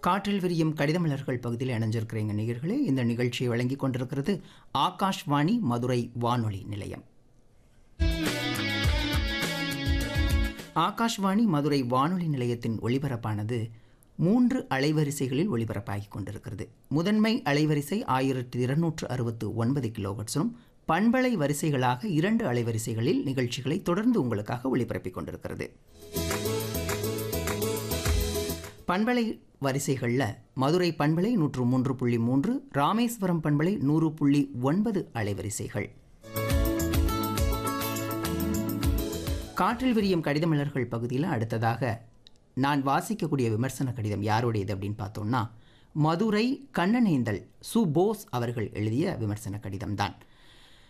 காற்றில் விரியும் கடிதமலர்கள் பகுதியில் இணைஞ்சிருக்கிறீங்க நேயர்களே இந்த நிகழ்ச்சியை வழங்கி கொண்டிருக்கிறது ஆகாஷ்வாணி மதுரை வானொலி நிலையம் ஆகாஷ்வாணி மதுரை வானொலி நிலையத்தின் ஒளிபரப்பானது மூன்று அலைவரிசைகளில் ஒளிபரப்பாகி கொண்டிருக்கிறது முதன்மை அலைவரிசை ஆயிரத்தி இருநூற்று அறுபத்து ஒன்பது கிலோஹெட்ஸும் பண்பலை வரிசைகளாக இரண்டு அலைவரிசைகளில் நிகழ்ச்சிகளை தொடர்ந்து உங்களுக்காக ஒளிபரப்பிக் கொண்டிருக்கிறது பண்பலை வரிசைகளில் மதுரை பண்பலை நூற்று மூன்று புள்ளி மூன்று ராமேஸ்வரம் பண்பலை நூறு புள்ளி ஒன்பது அலைவரிசைகள் காற்றில் விரியும் கடிதமலர்கள் பகுதியில் அடுத்ததாக நான் வாசிக்கக்கூடிய விமர்சன கடிதம் யாருடையது அப்படின்னு பார்த்தோம்னா மதுரை கண்ணனேந்தல் சு போஸ் அவர்கள் எழுதிய விமர்சன கடிதம்தான்